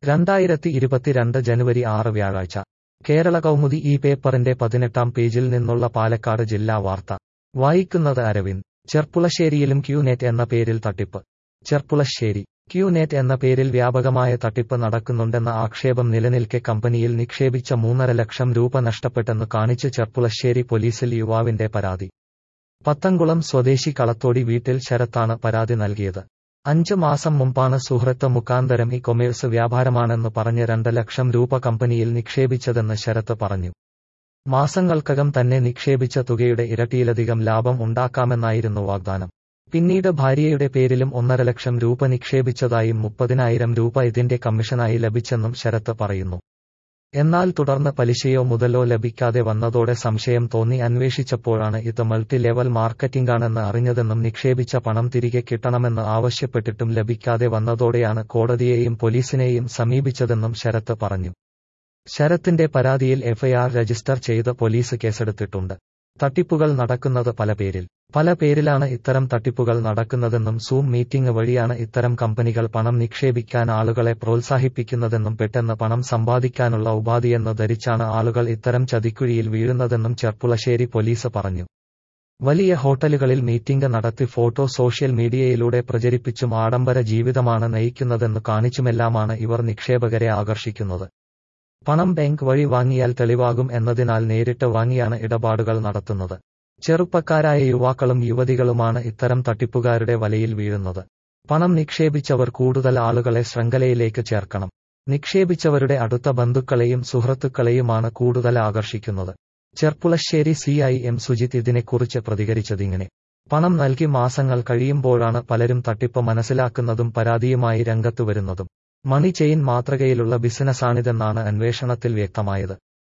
രണ്ടായിരത്തി ഇരുപത്തിരണ്ട് ജനുവരി ആറ് വ്യാഴാഴ്ച കേരള കൗമുദി ഈ പേപ്പറിന്റെ പതിനെട്ടാം പേജിൽ നിന്നുള്ള പാലക്കാട് ജില്ലാ വാർത്ത വായിക്കുന്നത് അരവിന്ദ് ചെർപ്പുളശ്ശേരിയിലും ക്യൂനെറ്റ് എന്ന പേരിൽ തട്ടിപ്പ് ചെർപ്പുളശ്ശേരി ക്യൂനെറ്റ് എന്ന പേരിൽ വ്യാപകമായ തട്ടിപ്പ് നടക്കുന്നുണ്ടെന്ന ആക്ഷേപം നിലനിൽക്കെ കമ്പനിയിൽ നിക്ഷേപിച്ച മൂന്നര ലക്ഷം രൂപ നഷ്ടപ്പെട്ടെന്ന് കാണിച്ച് ചെർപ്പുളശ്ശേരി പോലീസിൽ യുവാവിന്റെ പരാതി പത്തംകുളം സ്വദേശി കളത്തോടി വീട്ടിൽ ശരത്താണ് പരാതി നൽകിയത് അഞ്ച് മാസം മുമ്പാണ് സുഹൃത്ത് മുഖാന്തരം ഇ കൊമേഴ്സ് വ്യാപാരമാണെന്ന് പറഞ്ഞ് രണ്ട് ലക്ഷം രൂപ കമ്പനിയിൽ നിക്ഷേപിച്ചതെന്ന് ശരത്ത് പറഞ്ഞു മാസങ്ങൾക്കകം തന്നെ നിക്ഷേപിച്ച തുകയുടെ ഇരട്ടിയിലധികം ലാഭം ഉണ്ടാക്കാമെന്നായിരുന്നു വാഗ്ദാനം പിന്നീട് ഭാര്യയുടെ പേരിലും ഒന്നര ലക്ഷം രൂപ നിക്ഷേപിച്ചതായും മുപ്പതിനായിരം രൂപ ഇതിന്റെ കമ്മീഷനായി ലഭിച്ചെന്നും ശരത്ത് പറയുന്നു എന്നാൽ തുടർന്ന് പലിശയോ മുതലോ ലഭിക്കാതെ വന്നതോടെ സംശയം തോന്നി അന്വേഷിച്ചപ്പോഴാണ് ഇത് മൾട്ടി ലെവൽ മാർക്കറ്റിംഗാണെന്ന് അറിഞ്ഞതെന്നും നിക്ഷേപിച്ച പണം തിരികെ കിട്ടണമെന്ന് ആവശ്യപ്പെട്ടിട്ടും ലഭിക്കാതെ വന്നതോടെയാണ് കോടതിയെയും പോലീസിനെയും സമീപിച്ചതെന്നും ശരത്ത് പറഞ്ഞു ശരത്തിന്റെ പരാതിയിൽ എഫ്ഐആർ രജിസ്റ്റർ ചെയ്ത് പോലീസ് കേസെടുത്തിട്ടുണ്ട് തട്ടിപ്പുകൾ നടക്കുന്നത് പല പേരിൽ പല പേരിലാണ് ഇത്തരം തട്ടിപ്പുകൾ നടക്കുന്നതെന്നും സൂം മീറ്റിംഗ് വഴിയാണ് ഇത്തരം കമ്പനികൾ പണം നിക്ഷേപിക്കാൻ ആളുകളെ പ്രോത്സാഹിപ്പിക്കുന്നതെന്നും പെട്ടെന്ന് പണം സമ്പാദിക്കാനുള്ള ഉപാധിയെന്ന് ധരിച്ചാണ് ആളുകൾ ഇത്തരം ചതിക്കുഴിയിൽ വീഴുന്നതെന്നും ചെർപ്പുളശ്ശേരി പോലീസ് പറഞ്ഞു വലിയ ഹോട്ടലുകളിൽ മീറ്റിംഗ് നടത്തി ഫോട്ടോ സോഷ്യൽ മീഡിയയിലൂടെ പ്രചരിപ്പിച്ചും ആഡംബര ജീവിതമാണ് നയിക്കുന്നതെന്ന് കാണിച്ചുമെല്ലാമാണ് ഇവർ നിക്ഷേപകരെ ആകർഷിക്കുന്നത് പണം ബാങ്ക് വഴി വാങ്ങിയാൽ തെളിവാകും എന്നതിനാൽ നേരിട്ട് വാങ്ങിയാണ് ഇടപാടുകൾ നടത്തുന്നത് ചെറുപ്പക്കാരായ യുവാക്കളും യുവതികളുമാണ് ഇത്തരം തട്ടിപ്പുകാരുടെ വലയിൽ വീഴുന്നത് പണം നിക്ഷേപിച്ചവർ കൂടുതൽ ആളുകളെ ശൃംഖലയിലേക്ക് ചേർക്കണം നിക്ഷേപിച്ചവരുടെ അടുത്ത ബന്ധുക്കളെയും സുഹൃത്തുക്കളെയുമാണ് കൂടുതൽ ആകർഷിക്കുന്നത് Cherpulassery C I M Sujith ഇതിനെക്കുറിച്ച് പ്രതികരിച്ചതിങ്ങനെ പണം നൽകി മാസങ്ങൾ കഴിയുമ്പോഴാണ് പലരും തട്ടിപ്പ് മനസ്സിലാക്കുന്നതും പരാതിയുമായി രംഗത്തു വരുന്നതും മണി ചെയിൻ മാതൃകയിലുള്ള ബിസിനസ്സാണിതെന്നാണ് അന്വേഷണത്തിൽ വ്യക്തമായത്